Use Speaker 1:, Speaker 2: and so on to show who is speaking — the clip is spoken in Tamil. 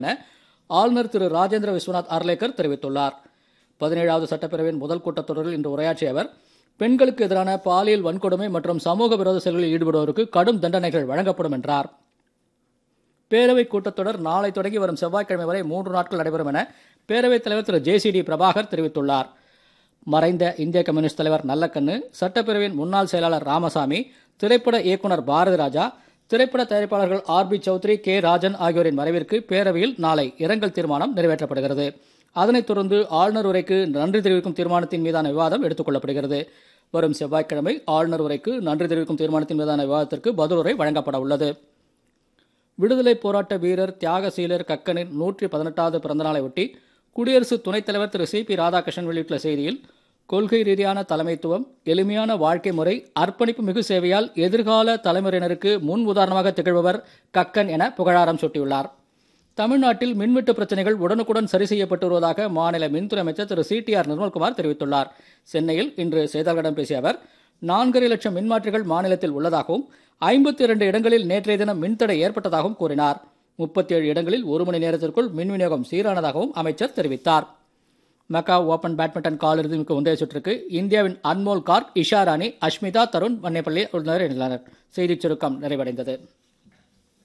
Speaker 1: என ஆளுநர் திரு ராஜேந்திர விஸ்வநாத் அர்லேக்கர் தெரிவித்துள்ளார் பதினேழாவது சட்டப்பேரவையின் முதல் கூட்டத்தொடரில் இன்று உரையாற்றிய அவர் பெண்களுக்கு எதிரான பாலியல் வன்கொடுமை மற்றும் சமூக விரோத செயல்களில் ஈடுபடுவோருக்கு கடும் தண்டனைகள் வழங்கப்படும் என்றார் பேரவை கூட்டத்தொடர் நாளை தொடங்கி வரும் செவ்வாய்க்கிழமை வரை மூன்று நாட்கள் நடைபெறும் என பேரவைத் தலைவர் Thiru J C D Prabhakar தெரிவித்துள்ளார் மறைந்த இந்திய கம்யூனிஸ்ட் தலைவர் நல்லக்கண்ணு சட்டப்பேரவையின் முன்னாள் செயலாளர் ராமசாமி திரைப்பட இயக்குனர் பாரதி ராஜா திரைப்பட தயாரிப்பாளர்கள் R B Choudhary K Rajan ஆகியோரின் மறைவிற்கு பேரவையில் நாளை இரங்கல் தீர்மானம் நிறைவேற்றப்படுகிறது அதனைத் தொடர்ந்து ஆளுநர் உரைக்கு நன்றி தெரிவிக்கும் தீர்மானத்தின் மீதான விவாதம் எடுத்துக் கொள்ளப்படுகிறது வரும் செவ்வாய்க்கிழமை ஆளுநர் உரைக்கு நன்றி தெரிவிக்கும் தீர்மானத்தின் மீதான விவாதத்திற்கு பதிலுரை வழங்கப்பட உள்ளது விடுதலை போராட்ட வீரர் தியாகசீலர் கக்கனின் நூற்றி பதினெட்டாவது பிறந்தநாளை ஒட்டி குடியரசு துணைத் தலைவர் திரு சி பி ராதாகிருஷ்ணன் வெளியிட்டுள்ள செய்தியில் கொள்கை ரீதியான தலைமைத்துவம் எளிமையான வாழ்க்கை முறை அர்ப்பணிப்பு மிகு சேவையால் எதிர்கால தலைமுறையினருக்கு முன் உதாரணமாக திகழ்பவர் கக்கன் என புகழாரம் சூட்டியுள்ளார் தமிழ்நாட்டில் மின்வெட்டு பிரச்சனைகள் உடனுக்குடன் சரி செய்யப்பட்டு வருவதாக மாநில மின்துறை அமைச்சர் Thiru C T R Nirmalkumar தெரிவித்துள்ளார் சென்னையில் இன்று செய்தியாளர்களிடம் பேசிய அவர் நான்கரை லட்சம் மின்மாற்றிகள் மாநிலத்தில் உள்ளதாகவும் ஐம்பத்தி இரண்டு இடங்களில் நேற்றைய தினம் மின்தடை ஏற்பட்டதாகவும் கூறினார் முப்பத்தி ஏழு இடங்களில் ஒரு மணி நேரத்திற்குள் மின் விநியோகம் சீரானதாகவும் அமைச்சர் தெரிவித்தார் மக்காவ் ஓபன் பேட்மிண்டன் காலிறுதிக்கு முந்தைய சுற்றுக்கு இந்தியாவின் அன்மோல் கார்க் இஷா ராணி அஷ்மிதா தருண் வன்னைப்பள்ளி உள்ளனர் செய்திச் சுருக்கம் நிறைவடைந்தது